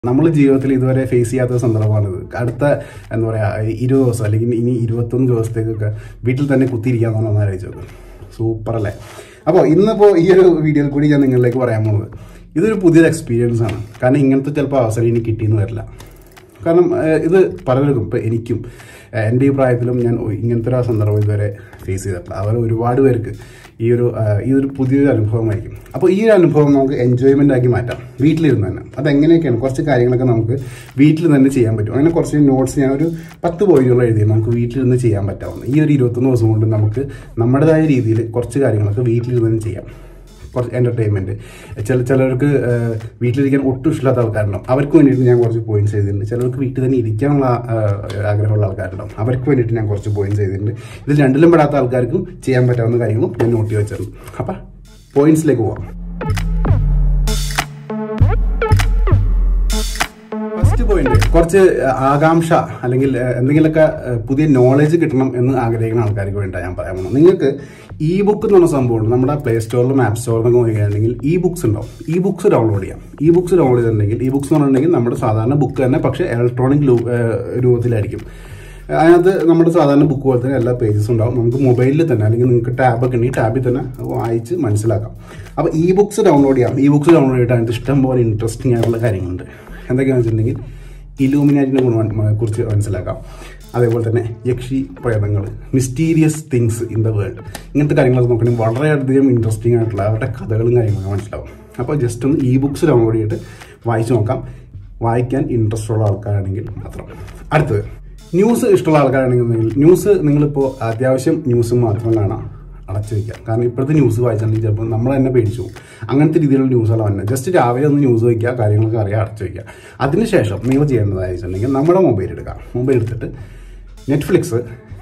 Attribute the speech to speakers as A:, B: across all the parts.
A: നമ്മൾ ജീവിതത്തിൽ ഇതുവരെ ഫേസ് ചെയ്യാത്ത ഒരു സന്ദർഭമാണിത് അടുത്ത എന്താ പറയുക ഇരുപത് ദിവസം അല്ലെങ്കിൽ ഇനി ഇരുപത്തൊന്ന് ദിവസത്തേക്കൊക്കെ വീട്ടിൽ തന്നെ കുത്തിയിരിക്കാന്നാണ് ഒന്ന് ആലോചിച്ച് നോക്ക് സൂപ്പർ അല്ലേ അപ്പോൾ ഇന്നിപ്പോൾ ഈ ഒരു വീഡിയോയിൽ കൂടി ഞാൻ നിങ്ങളിലേക്ക് പറയാൻ പോകുന്നത് ഇതൊരു പുതിയൊരു എക്സ്പീരിയൻസ് ആണ് കാരണം ഇങ്ങനത്തെ ചിലപ്പോൾ അവസരം ഇനി കിട്ടിയെന്ന് വരില്ല കാരണം ഏഹ്, ഇത് പലർക്കും ഇപ്പോൾ എനിക്കും ഏഹ്, എൻ്റെ ഈ പ്രായത്തിലും ഞാൻ ഇങ്ങനത്തെ ഒരു സന്ദർഭം ഇതുവരെ ഫേസ് ചെയ്തിട്ടില്ല അതുപോലെ ഒരുപാട് പേർക്ക് ഈ ഒരു ഏഹ്, ഈ ഒരു പുതിയൊരു അനുഭവമായിരിക്കും അപ്പോൾ ഈ ഒരു അനുഭവം നമുക്ക് എൻജോയ്മെൻ്റ് ആക്കി മാറ്റാം വീട്ടിലിരുന്ന് തന്നെ അതെങ്ങനെയൊക്കെയാണ് കുറച്ച് കാര്യങ്ങളൊക്കെ നമുക്ക് വീട്ടിൽ തന്നെ ചെയ്യാൻ പറ്റും അങ്ങനെ കുറച്ച് നോട്ട്സ് ഞാൻ ഒരു പത്ത് പോയിന്റുകൾ എഴുതി നമുക്ക് വീട്ടിലിരുന്ന് ചെയ്യാൻ പറ്റാവുന്ന ഈ ഒരു ഇരുപത്തൊന്ന് ദിവസം കൊണ്ട് നമുക്ക് നമ്മുടേതായ രീതിയിൽ കുറച്ച് കാര്യങ്ങളൊക്കെ വീട്ടിലിരുന്ന് തന്നെ ചെയ്യാം കുറച്ച് എൻ്റർടൈൻമെൻറ്റ് ചില ചിലർക്ക് ഏഹ്, വീട്ടിലിരിക്കാൻ ഒട്ടും ഇഷ്ടമില്ലാത്ത ആൾക്കാരുണ്ടാവും അവർക്ക് വേണ്ടിയിട്ട് ഞാൻ കുറച്ച് പോയിന്റ്സ് ചെയ്തിട്ടുണ്ട് ചിലർക്ക് വീട്ടിൽ തന്നെ ഇരിക്കാനുള്ള ഏഹ്, ആഗ്രഹമുള്ള ആൾക്കാരുണ്ടാവും അവർക്ക് വേണ്ടിയിട്ട് ഞാൻ കുറച്ച് പോയിന്റ്സ് ചെയ്തിട്ടുണ്ട് ഇതിൽ രണ്ടിലും പെടാത്ത ആൾക്കാർക്കും ചെയ്യാൻ പറ്റാവുന്ന കാര്യങ്ങളും ഞാൻ നോട്ട് ചെയ്ത് വെച്ചിട്ടുണ്ട് അപ്പം പോയിന്റ്സിലേക്ക് പോവാം ഫസ്റ്റ് പോയിന്റ് കുറച്ച് ആകാംക്ഷ അല്ലെങ്കിൽ ഏഹ്, എന്തെങ്കിലുമൊക്കെ ഏഹ്, പുതിയ നോളജ് കിട്ടണം എന്ന് ആഗ്രഹിക്കുന്ന ആൾക്കാർക്ക് വേണ്ടിയാണ് ഞാൻ പറയാൻ പോകുന്നത് നിങ്ങൾക്ക് ഇ ബുക്ക് എന്ന് പറഞ്ഞ സംഭവമുണ്ട് നമ്മുടെ പ്ലേ സ്റ്റോറിലും ആപ്പ് സ്റ്റോറിലും നോക്കുകയാണെങ്കിൽ ഇ ബുക്സ് ഉണ്ടാവും ഇ ബുക്സ് ഡൗൺലോഡ് ചെയ്യാം ഇ ബുക്സ് ഡൗൺലോഡ് ചെയ്തിട്ടുണ്ടെങ്കിൽ ഇ ബുക്സ് എന്ന് പറഞ്ഞിട്ടുണ്ടെങ്കിൽ നമ്മുടെ സാധാരണ ബുക്ക് തന്നെ പക്ഷേ ഇലക്ട്രോണിക് രൂപത്തിലായിരിക്കും അതിനകത്ത് നമ്മുടെ സാധാരണ ബുക്ക് പോലെ തന്നെ എല്ലാ പേജസും ഉണ്ടാവും നമുക്ക് മൊബൈലിൽ തന്നെ അല്ലെങ്കിൽ നിങ്ങൾക്ക് ടാബൊക്കെ ഉണ്ടെങ്കിൽ ടാബിൽ തന്നെ വായിച്ച് മനസ്സിലാക്കാം അപ്പോൾ ഇ ബുക്സ് ഡൗൺലോഡ് ചെയ്യാം ഇ ബുക്സ് ഡൗൺലോഡ് ചെയ്തിട്ട് അതിനകത്ത് ഇഷ്ടം പോലെ ഇൻട്രസ്റ്റിംഗ് ആയിട്ടുള്ള കാര്യങ്ങളുണ്ട് എന്തൊക്കെയാണെന്ന് വെച്ചിട്ടുണ്ടെങ്കിൽ ഇലൂമിനാറ്റിനെ കുറിച്ച് മനസ്സിലാക്കാം അതേപോലെ തന്നെ യക്ഷി പ്രേതങ്ങൾ mysterious things in the world ഇങ്ങനത്തെ കാര്യങ്ങളൊക്കെ നോക്കണമെങ്കിൽ വളരെയധികം ഇൻട്രസ്റ്റിംഗ് ആയിട്ടുള്ള അവരുടെ കഥകളും കാര്യങ്ങളൊക്കെ മനസ്സിലാവും അപ്പോൾ ജസ്റ്റ് ഒന്ന് ഇ ബുക്സ് ഡൗൺലോഡ് ചെയ്തിട്ട് വായിച്ച് നോക്കാം വായിക്കാൻ ഇൻട്രസ്റ്റ് ഉള്ള ആൾക്കാരാണെങ്കിൽ മാത്രം അടുത്തത് ന്യൂസ് ഇഷ്ടമുള്ള ആൾക്കാരാണെങ്കിൽ ന്യൂസ് നിങ്ങളിപ്പോൾ അത്യാവശ്യം ന്യൂസ് മാത്രം കാണാം അടച്ചു വയ്ക്കുക കാരണം ഇപ്പോഴത്തെ ന്യൂസ് വായിച്ചിട്ടുണ്ടെങ്കിൽ ചിലപ്പോൾ നമ്മൾ തന്നെ പേടിച്ചു പോകും അങ്ങനത്തെ രീതിയിലുള്ള ന്യൂസുകളാണ് വന്നത് ജസ്റ്റ് രാവിലെ ഒന്ന് ന്യൂസ് വയ്ക്കുക കാര്യങ്ങളൊക്കെ അറിയാൻ അടച്ചു വയ്ക്കുക അതിനുശേഷം നിങ്ങൾ ചെയ്യേണ്ടതായി വെച്ചിട്ടുണ്ടെങ്കിൽ നമ്മുടെ മൊബൈൽ എടുക്കുക മൊബൈൽ എടുത്തിട്ട് Netflix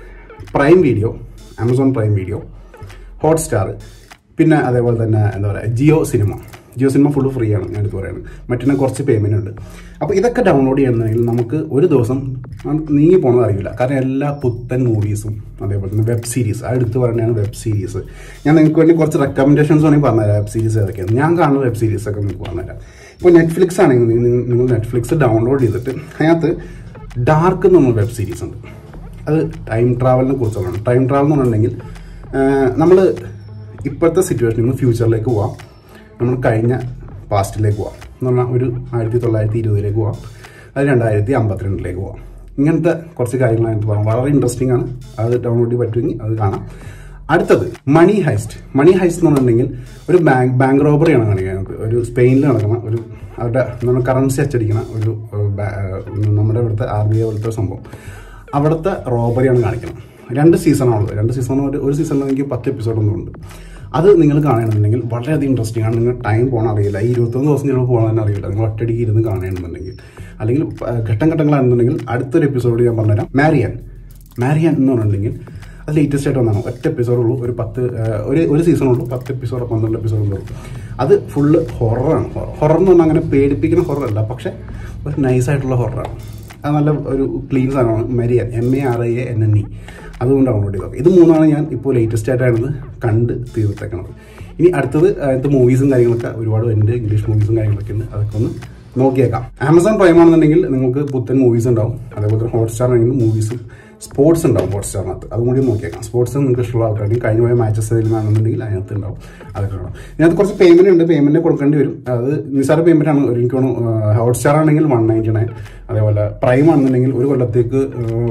A: Prime Video Amazon Prime Video Hotstar പിന്നെ അതേപോലെ തന്നെ എന്താ പറയുക Jio Cinema Jio Cinema full free ആണ് ഞാൻ എടുത്ത് പറയുന്നത് മറ്റേ കുറച്ച് പേയ്മെൻ്റ് ഉണ്ട് അപ്പോൾ ഇതൊക്കെ ഡൗൺലോഡ് ചെയ്യണമെങ്കിൽ നമുക്ക് ഒരു ദിവസം നീങ്ങി പോകണത് അറിയില്ല കാരണം എല്ലാ പുത്തൻ മൂവീസും അതേപോലെ തന്നെ വെബ് സീരീസ് ആ എടുത്ത് പറയുന്നതാണ് വെബ് സീരീസ് ഞാൻ നിങ്ങൾക്ക് വേണ്ടി കുറച്ച് റെക്കമെൻഡേഷൻസ് വേണമെങ്കിൽ പറഞ്ഞുതരാം വെബ് സീരീസ് ഏതൊക്കെയാണ് ഞാൻ കാണുന്ന വെബ് സീരീസ് ഒക്കെ നിങ്ങൾക്ക് പറഞ്ഞുതരാം ഇപ്പോൾ നെറ്റ്ഫ്ലിക്സ് ആണെങ്കിൽ നിങ്ങൾ- നിങ്ങൾ നെറ്റ്ഫ്ലിക്സ് ഡൗൺലോഡ് ചെയ്തിട്ട് അതിനകത്ത് ഡാർക്ക് എന്ന് പറഞ്ഞ വെബ് സീരീസ് ഉണ്ട് അത് ടൈം ട്രാവലിനെ കുറിച്ചുള്ളതാണ് ടൈം ട്രാവൽ എന്ന് പറഞ്ഞിട്ടുണ്ടെങ്കിൽ നമ്മൾ ഇപ്പോഴത്തെ സിറ്റുവേഷനിൽ നിന്ന് ഫ്യൂച്ചറിലേക്ക് പോവാം നമ്മൾ കഴിഞ്ഞ പാസ്റ്റിലേക്ക് പോവാം എന്ന് പറഞ്ഞാൽ ഒരു ആയിരത്തി തൊള്ളായിരത്തി ഇരുപതിലേക്ക് പോവാം അത് രണ്ടായിരത്തി അമ്പത്തിരണ്ടിലേക്ക് പോവാം ഇങ്ങനത്തെ കുറച്ച് കാര്യങ്ങൾ അതിനകത്ത് പറയാം വളരെ ഇൻട്രസ്റ്റിംഗ് ആണ് അത് ഡൗൺലോഡ് ചെയ്യാൻ പറ്റുമെങ്കിൽ അത് കാണാം അടുത്തത് മണി ഹൈസ്റ്റ് മണി ഹൈസ്റ്റ് എന്ന് പറഞ്ഞിട്ടുണ്ടെങ്കിൽ ഒരു ബാങ്ക് ബാങ്ക് റോബറിയാണ് കാണിക്കുന്നത് ഒരു സ്പെയിനിൽ നടക്കുന്ന ഒരു അവരുടെ എന്താണ് കറൻസി അച്ചടിക്കുന്ന ഒരു ഏഹ്, ബാ- ഏഹ്, നമ്മുടെ ഇവിടുത്തെ ആർ ബി ഐ പോലത്തെ സംഭവം അവിടുത്തെ റോബറിയാണ് കാണിക്കുന്നത് രണ്ട് സീസണാണുള്ളത് രണ്ട് സീസൺ ഒരു ഒരു സീസണിൽ എനിക്ക് പത്ത് എപ്പിസോഡൊന്നും ഉണ്ട് അത് നിങ്ങൾ കാണുകയാണെന്നുണ്ടെങ്കിൽ വളരെയധികം ഇൻട്രസ്റ്റിംഗ് ആണ് നിങ്ങൾ ടൈം പോകണം അറിയില്ല ഈ ഇരുപത്തൊന്ന് ദിവസം ചിലപ്പോൾ പോകണമെന്ന് അറിയില്ല നിങ്ങൾ ഒറ്റയടിക്ക് ഇരുന്ന് കാണുകയാണെന്നുണ്ടെങ്കിൽ അല്ലെങ്കിൽ പ- ഘട്ടം ഘട്ടങ്ങളാണെന്നുണ്ടെങ്കിൽ അടുത്തൊരു എപ്പിസോഡ് ഞാൻ പറഞ്ഞുതരാം മാരിയൻ മാരിയൻ എന്ന് പറഞ്ഞിട്ടുണ്ടെങ്കിൽ അത് ലേറ്റസ്റ്റ് ആയിട്ട് വന്നതാണ് ഒറ്റ എപ്പിസോഡുള്ളൂ ഒരു പത്ത് ആ, ഒരു ഒരു സീസണുള്ളൂ പത്ത് എപ്പിസോഡ് പന്ത്രണ്ട് എപ്പിസോഡ് ഉള്ളൂ അത് ഫുള്ള് ഹൊററാണ് ഹൊറർ എന്ന് പറഞ്ഞാൽ അങ്ങനെ പേടിപ്പിക്കുന്ന ഹൊററല്ല പക്ഷേ ഒരു നൈസായിട്ടുള്ള ഹൊററാണ് അത് നല്ല ഒരു ക്ലീൻ സാധനമാണ് Marianne M A R I A N N E അതുകൊണ്ട് ഡൗൺലോഡ് ചെയ്തത് ഇത് മൂന്നാണ് ഞാൻ ഇപ്പോൾ ലേറ്റസ്റ്റ് ആയിട്ടാണ് കണ്ട് തീർത്തേക്കണത് ഇനി അടുത്തത് അതിനകത്ത് മൂവീസും കാര്യങ്ങളൊക്കെ ഒരുപാട് ഉണ്ട് ഇംഗ്ലീഷ് മൂവീസും കാര്യങ്ങളൊക്കെ ഉണ്ട് അതൊക്കെ ഒന്ന് നോക്കിയേക്കാം ആമസോൺ പ്രൈം ആണെന്നുണ്ടെങ്കിൽ നിങ്ങൾക്ക് പുത്തൻ മൂവീസ് ഉണ്ടാവും അതേപോലെ തന്നെ ഹോട്ട്സ്റ്റാർ ആണെങ്കിൽ മൂവീസും സ്പോർട്സ് ഉണ്ടാവും ഹോട്ട്സ്റ്റാറിനകത്ത് അതും കൂടി നോക്കിയേക്കാം സ്പോർട്സ് നിങ്ങൾക്ക് ഇഷ്ടമുള്ള ആൾക്കാരും കഴിഞ്ഞ പോയ മാച്ചസ് ഏതെങ്കിലും ആണെന്നുണ്ടെങ്കിൽ അതിനകത്ത് ഉണ്ടാവും അതൊക്കെ കാണാം ഇതിനകത്ത് കുറച്ച് പേയ്മെന്റ് ഉണ്ട് പേയ്മെന്റ് കൊടുക്കേണ്ടി വരും അത് നിസ്സാര പേയ്മെന്റ് ആണ് ഒരു എനിക്ക് തോന്നുന്നു ഹോട്ട്സ്റ്റാർ ആണെങ്കിൽ വൺ നയൻറ്റി നയൻ അതേപോലെ പ്രൈം ആണെന്നുണ്ടെങ്കിൽ ഒരു കൊല്ലത്തേക്ക്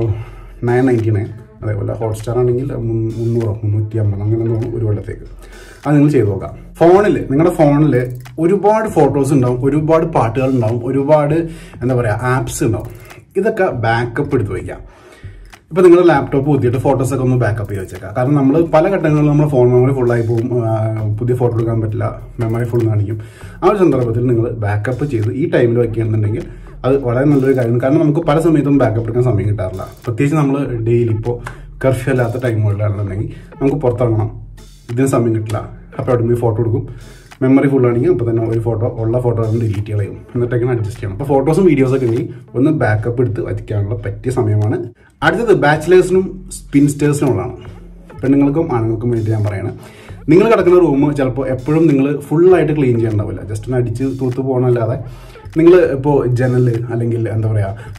A: നയൻ നയൻറ്റി നയൻ അതേപോലെ ഹോട്ട്സ്റ്റാർ ആണെങ്കിൽ മുൻ- മുന്നൂറോ മുന്നൂറ്റി അമ്പത് അങ്ങനെ തോന്നും ഒരു കൊല്ലത്തേക്ക് അത് നിങ്ങൾ ചെയ്ത് നോക്കാം ഫോണിൽ നിങ്ങളുടെ ഫോണിൽ ഒരുപാട് ഫോട്ടോസ് ഉണ്ടാവും ഒരുപാട് പാട്ടുകൾ ഉണ്ടാവും ഒരുപാട് എന്താ പറയുക ആപ്സ് ഉണ്ടാവും ഇതൊക്കെ ബാക്കപ്പ് എടുത്ത് വയ്ക്കാം ഇപ്പൊ നിങ്ങൾ ലാപ്ടോപ്പ് കുത്തിയിട്ട് ഫോട്ടോസ് ഒക്കെ ഒന്ന് ബാക്കപ്പ് ചെയ്ത് വെച്ചേക്കാം കാരണം നമ്മൾ പല ഘട്ടങ്ങളിലും നമ്മുടെ ഫോൺ മെമ്മറി ഫുള്ളായി പോകും ആ, പുതിയ ഫോട്ടോ എടുക്കാൻ പറ്റില്ല മെമ്മറി ഫുൾ കാണിക്കും ആ ഒരു സന്ദർഭത്തിൽ നിങ്ങൾ ബാക്കപ്പ് ചെയ്ത് ഈ ടൈമിൽ വയ്ക്കുകയാണെന്നുണ്ടെങ്കിൽ അത് വളരെ നല്ലൊരു കാര്യമാണ് കാരണം നമുക്ക് പല സമയത്തും ബാക്കപ്പ് എടുക്കാൻ സമയം കിട്ടാറില്ല പ്രത്യേകിച്ച് നമ്മൾ ഡെയിലി ഇപ്പോൾ കർഫ്യൂ അല്ലാത്ത ടൈമുകളിലാണെന്നുണ്ടെങ്കിൽ നമുക്ക് പുറത്തിറങ്ങണം ഇതിന് സമയം കിട്ടില്ല അപ്പോൾ അവിടെ പോയി ഫോട്ടോ എടുക്കും മെമ്മറി ഫുൾ ആണെങ്കിൽ അപ്പോൾ തന്നെ ഒരു ഫോട്ടോ ഉള്ള ഫോട്ടോ ഒന്ന് ഡിലീറ്റ് കളയും എന്നിട്ടൊക്കെയാണ് അഡ്ജസ്റ്റ് ചെയ്യണം അപ്പോൾ ഫോട്ടോസും വീഡിയോസും ഒക്കെ ഉണ്ടെങ്കിൽ ഒന്ന് ബാക്കപ്പ് എടുത്ത് വയ്ക്കാനുള്ള പറ്റിയ സമയമാണ് അടുത്തത് ബാച്ചിലേഴ്സിനും സ്പിൻസ്റ്റേഴ്സിനുള്ളതാണ് പെണ്ണുങ്ങൾക്കും ആണുങ്ങൾക്കും വേണ്ടി ഞാൻ പറയണം നിങ്ങൾ കിടക്കുന്ന റൂം ചിലപ്പോൾ എപ്പോഴും നിങ്ങൾ ഫുള്ളായിട്ട് ക്ലീൻ ചെയ്യണ്ടാവില്ല ജസ്റ്റ് ഒന്ന് അടിച്ച് തൂത്ത് പോകണമല്ലാതെ നിങ്ങൾ ഇപ്പോൾ ജനല് അല്ലെങ്കിൽ എന്താ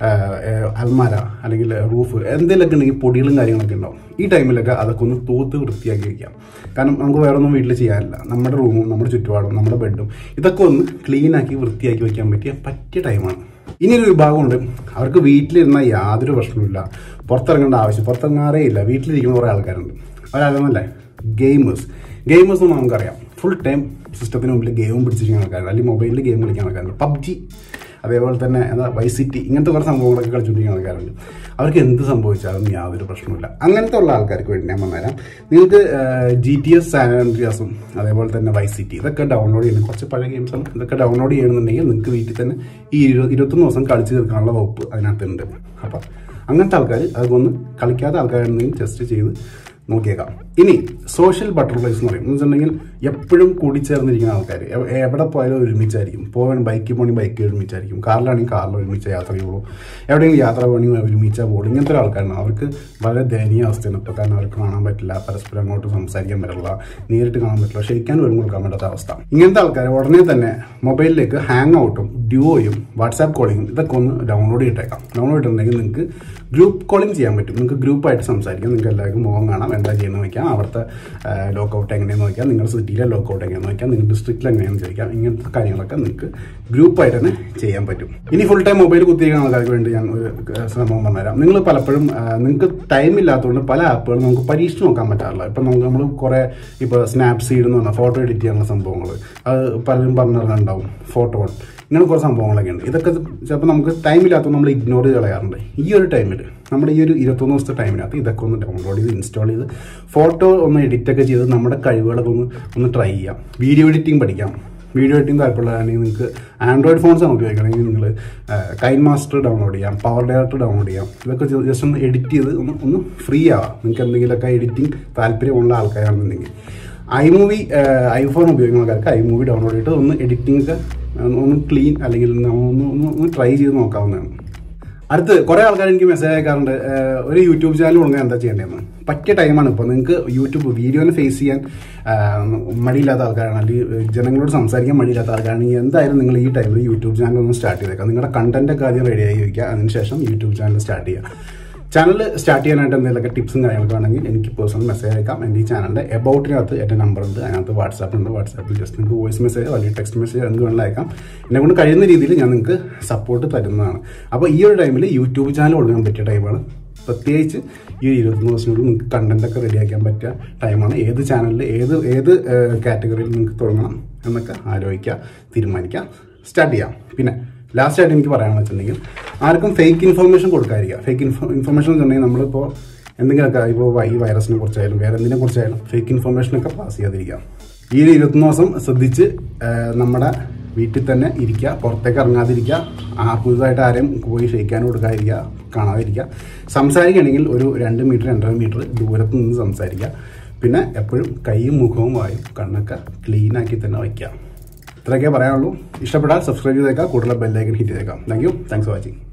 A: പറയുക അൽമാര അല്ലെങ്കിൽ റൂഫ് എന്തെങ്കിലുമൊക്കെ ഉണ്ടെങ്കിൽ പൊടികളും കാര്യങ്ങളൊക്കെ ഉണ്ടാവും ഈ ടൈമിലൊക്കെ അതൊക്കെ ഒന്ന് തൂത്ത് വൃത്തിയാക്കി വെക്കാം കാരണം നമുക്ക് വേറെ ഒന്നും വീട്ടിൽ ചെയ്യാനില്ല നമ്മുടെ റൂമും നമ്മുടെ ചുറ്റുപാടും നമ്മുടെ ബെഡും ഇതൊക്കെ ഒന്ന് ക്ലീൻ ആക്കി വൃത്തിയാക്കി വെക്കാൻ പറ്റിയ പറ്റിയ ടൈമാണ് ഇനിയൊരു വിഭാഗമുണ്ട് അവർക്ക് വീട്ടിലിരുന്ന യാതൊരു പ്രശ്നവുമില്ല പുറത്തിറങ്ങേണ്ട ആവശ്യം പുറത്തിറങ്ങാറേ ഇല്ല വീട്ടിലിരിക്കുന്ന കുറേ ആൾക്കാരുണ്ട് അവരാകുന്നല്ലേ ഗെയിമേഴ്സ് ഗെയിമേഴ്സ് എന്ന് നമുക്കറിയാം ഫുൾ ടൈം സിസ്റ്റത്തിന് മുമ്പിൽ ഗെയിം പിടിച്ചിരിക്കുന്ന ആൾക്കാരുണ്ട് അല്ലെങ്കിൽ മൊബൈലിൽ ഗെയിം കളിക്കുന്ന ആൾക്കാരുണ്ട് പബ്ജി അതേപോലെ തന്നെ എന്താ വൈസിറ്റി ഇങ്ങനത്തെ കുറേ സംഭവങ്ങളൊക്കെ കളിച്ചുകൊണ്ടിരിക്കുന്ന ആൾക്കാരുണ്ട് അവർക്ക് എന്ത് സംഭവിച്ചാലും യാതൊരു പ്രശ്നമില്ല അങ്ങനത്തെ ഉള്ള ആൾക്കാർക്ക് വേണ്ടി ഞാൻ പറഞ്ഞുതരാം നിങ്ങൾക്ക് ജി ടി എസ് സാൻഡ്രിയാസും അതേപോലെ തന്നെ വൈസിറ്റി ഇതൊക്കെ ഡൗൺലോഡ് ചെയ്യുന്നത് കുറച്ച് പഴയ ഗെയിംസാണ് ഇതൊക്കെ ഡൗൺലോഡ് ചെയ്യണമെന്നുണ്ടെങ്കിൽ നിങ്ങൾക്ക് വീട്ടിൽ തന്നെ ഈ ഇരുപത് ഇരുപത്തൊന്ന് ദിവസം കളിച്ച് തീർക്കാനുള്ള വകുപ്പ് അതിനകത്തുണ്ട് അപ്പം അങ്ങനത്തെ ആൾക്കാർ അതൊക്കെ ഒന്ന് കളിക്കാത്ത ആൾക്കാരുണ്ടെങ്കിൽ ടെസ്റ്റ് ചെയ്ത് നോക്കിയേക്കാം ഇനി സോഷ്യൽ ബട്ടർഫ്ലൈസ് എന്ന് പറയും എന്ന് വെച്ചിട്ടുണ്ടെങ്കിൽ എപ്പോഴും കൂടിച്ചേർന്നിരിക്കുന്ന ആൾക്കാർ എവിടെ പോയാലും ഒരുമിച്ചായിരിക്കും പോകാൻ ബൈക്കിൽ പോകണമെങ്കിൽ ബൈക്കിൽ ഒരുമിച്ചായിരിക്കും കാറിലാണെങ്കിൽ കാറിൽ ഒരുമിച്ച് യാത്ര ചെയ്യുള്ളൂ എവിടെയെങ്കിലും യാത്ര പോകണമെങ്കിൽ ഒരുമിച്ചാൽ പോകുള്ളൂ ഇങ്ങനത്തെ ഒരു ആൾക്കാരാണ് അവർക്ക് വളരെ ദയനീയ അവസ്ഥയാണ് ഇപ്പോൾ കാരണം അവർക്ക് കാണാൻ പറ്റില്ല പരസ്പരം അങ്ങോട്ട് സംസാരിക്കാൻ പറ്റില്ല നേരിട്ട് കാണാൻ പറ്റില്ല ക്ഷയിക്കാൻ പോലും കൊടുക്കാൻ പറ്റാത്ത അവസ്ഥ ഇങ്ങനത്തെ ആൾക്കാർ ഉടനെ തന്നെ മൊബൈലിലേക്ക് ഹാങ് ഔട്ടും ഡ്യൂയോയും വാട്സാപ്പ് കോളിങ്ങും ഇതൊക്കെ ഒന്ന് ഡൗൺലോഡ് ചെയ്തിട്ടേക്കാം ഡൗൺലോഡ് ചെയ്തിട്ടുണ്ടെങ്കിൽ നിങ്ങൾക്ക് ഗ്രൂപ്പ് കോളിംഗ് ചെയ്യാൻ പറ്റും നിങ്ങൾക്ക് ഗ്രൂപ്പായിട്ട് സംസാരിക്കാം നിങ്ങൾക്ക് എല്ലാവർക്കും മുഖം കാണാം എന്താ ചെയ്യുന്നത് നോക്കാം അവിടുത്തെ ലോക്കൗട്ട് എങ്ങനെയാണെന്ന് നോക്കാം നിങ്ങളുടെ സിറ്റിയിലെ ലോക്കൗട്ട് എങ്ങനെയാണെന്ന് നോക്കാം നിങ്ങളുടെ ഡിസ്ട്രിക്റ്റിൽ എങ്ങനെയാണെന്ന് ചോദിക്കാം ഇങ്ങനത്തെ കാര്യങ്ങളൊക്കെ നിങ്ങൾക്ക് ഗ്രൂപ്പായിട്ട് തന്നെ ചെയ്യാൻ പറ്റും ഇനി ഫുൾ ടൈം മൊബൈൽ കുത്തിയിരിക്കുന്ന ആൾക്കാർക്ക് വേണ്ടി ഞാൻ ഒരു സംഭവം പറഞ്ഞുതരാം നിങ്ങൾ പലപ്പോഴും നിങ്ങൾക്ക് ടൈം ഇല്ലാത്തതുകൊണ്ട് പല ആപ്പുകളും നമുക്ക് പരീക്ഷിച്ച് നോക്കാൻ പറ്റാറില്ല ഇപ്പം നമുക്ക് നമ്മൾ കുറേ ഇപ്പോൾ സ്നാപ് സീഡ് എന്ന് പറഞ്ഞാൽ ഫോട്ടോ എഡിറ്റ് ചെയ്യാനുള്ള സംഭവങ്ങൾ അത് പലരും പറഞ്ഞിട്ടുണ്ടാവും ഫോട്ടോ ഇങ്ങനെ കുറേ സംഭവങ്ങളൊക്കെ ഉണ്ട് ഇതൊക്കെ ചിലപ്പോൾ നമുക്ക് ടൈം ഇല്ലാത്തത് നമ്മൾ ഇഗ്നോർ ചെയ്ത് കളയാറുണ്ട് ഈ ഒരു ടൈമിൽ നമ്മുടെ ഈ ഒരു ഇരുപത്തൊന്ന് ദിവസത്തെ ടൈമിനകത്ത് ഇതൊക്കെ ഒന്ന് ഡൗൺലോഡ് ചെയ്ത് ഇൻസ്റ്റാൾ ചെയ്ത് ഫോട്ടോ ഒന്ന് എഡിറ്റ് ഒക്കെ ചെയ്ത് നമ്മുടെ കഴിവുകളൊക്കെ ഒന്ന് ഒന്ന് ട്രൈ ചെയ്യാം വീഡിയോ എഡിറ്റിംഗ് പഠിക്കാം വീഡിയോ എഡിറ്റിംഗ് താല്പര്യമുള്ളതാണെങ്കിൽ നിങ്ങൾക്ക് ആൻഡ്രോയിഡ് ഫോൺസ് ആണ് ഉപയോഗിക്കണമെങ്കിൽ നിങ്ങൾ കൈൻ മാസ്റ്റർ ഡൗൺലോഡ് ചെയ്യാം പവർ ഡയറക്ടർ ഡൗൺലോഡ് ചെയ്യാം ഇതൊക്കെ ജസ്റ്റ് ഒന്ന് എഡിറ്റ് ചെയ്ത് ഒന്ന് ഒന്ന് ഫ്രീ ആവാം നിങ്ങൾക്ക് എന്തെങ്കിലുമൊക്കെ എഡിറ്റിംഗ് താല്പര്യമുള്ള ആൾക്കാരാണെന്നുണ്ടെങ്കിൽ ഐമൂവി ഐഫോൺ ഉപയോഗിക്കുന്ന ആൾക്കാർക്ക് ഐമൂവി ഡൗൺലോഡ് ചെയ്തിട്ട് ഒന്ന് എഡിറ്റിംഗ് ഒക്കെ ഒന്ന് ക്ലീൻ അല്ലെങ്കിൽ ഒന്ന് ഒന്ന് ഒന്ന് ട്രൈ ചെയ്ത് നോക്കാവുന്നതാണ് അടുത്ത് കുറേ ആൾക്കാർ എനിക്ക് മെസ്സേജ് അയക്കാറുണ്ട് ഒരു യൂട്യൂബ് ചാനൽ തുടങ്ങാൻ എന്താ ചെയ്യേണ്ടതെന്ന് പറ്റിയ ടൈമാണ് ഇപ്പോൾ നിങ്ങൾക്ക് യൂട്യൂബ് വീഡിയോനെ ഫേസ് ചെയ്യാൻ മടിയില്ലാത്ത ആൾക്കാരാണ് അല്ലെങ്കിൽ ജനങ്ങളോട് സംസാരിക്കാൻ മടിയില്ലാത്ത ആൾക്കാരാണെങ്കിൽ എന്തായാലും നിങ്ങൾ ഈ ടൈമിൽ യൂട്യൂബ് ചാനൽ ഒന്ന് സ്റ്റാർട്ട് ചെയ്തേക്കാം നിങ്ങളുടെ കണ്ടന്റ് ഒക്കെ ആദ്യം റെഡി ആയി വയ്ക്കുക അതിനുശേഷം യൂട്യൂബ് ചാനൽ സ്റ്റാർട്ട് ചെയ്യുക ചാനൽ സ്റ്റാർട്ട് ചെയ്യാനായിട്ട് എന്തെങ്കിലുമൊക്കെ ടിപ്സും കാര്യങ്ങളൊക്കെ വേണമെങ്കിൽ എനിക്ക് പേഴ്സണൽ മെസ്സേജ് അയക്കാം എൻ്റെ ഈ ചാനലിൻ്റെ എബൌട്ടിനകത്ത് എൻ്റെ നമ്പർ ഉണ്ട് അതിനകത്ത് വാട്സാപ്പ് ഉണ്ട് വാട്സാപ്പിൽ ജസ്റ്റ് നിങ്ങൾക്ക് വോയിസ് മെസ്സേജ് അല്ലെങ്കിൽ ടെക്സ്റ്റ് മെസ്സേജ് എന്ത് വേണമെങ്കിലും അയക്കാം എന്നെ കൊണ്ട് കഴിയുന്ന രീതിയിൽ ഞാൻ നിങ്ങൾക്ക് സപ്പോർട്ട് തരുന്നതാണ് അപ്പോൾ ഈ ഒരു ടൈമിൽ യൂട്യൂബ് ചാനൽ കൊടുക്കാൻ പറ്റിയ ടൈമാണ് പ്രത്യേകിച്ച് ഈ ഇരുപത്തൊന്ന് ദിവസത്തിനുള്ളിൽ നിങ്ങൾക്ക് കണ്ടന്റ് ഒക്കെ റെഡിയാക്കാൻ പറ്റിയ ടൈമാണ് ഏത് ചാനലിൽ ഏത് ഏത് കാറ്റഗറിയിൽ നിങ്ങൾക്ക് തുടങ്ങണം എന്നൊക്കെ ആലോചിക്കുക തീരുമാനിക്കുക സ്റ്റാർട്ട് ചെയ്യാം പിന്നെ ലാസ്റ്റ് ആയിട്ട് എനിക്ക് പറയാമെന്ന് വെച്ചിട്ടുണ്ടെങ്കിൽ ആർക്കും ഫേക്ക് ഇൻഫർമേഷൻ കൊടുക്കാതിരിക്കുക ഫേക്ക് ഇൻഫോ ഇൻഫർമേഷൻ വെച്ചിട്ടുണ്ടെങ്കിൽ നമ്മളിപ്പോൾ എന്തെങ്കിലുമൊക്കെ ഇപ്പോൾ ഈ വൈറസിനെ കുറിച്ചായാലും വേറെ എന്തിനെ കുറിച്ചായാലും ഫേക്ക് ഇൻഫർമേഷനൊക്കെ പാസ് ചെയ്യാതിരിക്കുക ഈ ഒരു ഇരുപത്തൊന്ന് ദിവസം ശ്രദ്ധിച്ച് നമ്മുടെ വീട്ടിൽ തന്നെ ഇരിക്കുക പുറത്തേക്ക് ഇറങ്ങാതിരിക്കുക ആ പുതുതായിട്ട് ആരെയും പോയി ക്ഷയിക്കാൻ കൊടുക്കാതിരിക്കുക കാണാതിരിക്കുക സംസാരിക്കുകയാണെങ്കിൽ ഒരു രണ്ട് മീറ്റർ രണ്ടര മീറ്റർ ദൂരത്ത് നിന്ന് സംസാരിക്കുക പിന്നെ എപ്പോഴും കൈയും മുഖവും വായും കണ്ണൊക്കെ ക്ലീൻ ആക്കി തന്നെ വയ്ക്കുക ഇത്രയൊക്കെ പറയാനുള്ളൂ ഇഷ്ടപ്പെട്ടാൽ സബ്സ്ക്രൈബ് ചെയ്തേക്കാം കൂടുതൽ ബെല്ലൈക്കൻ ഹിറ്റ് ചെയ്തേക്കാം thank you thanks for watching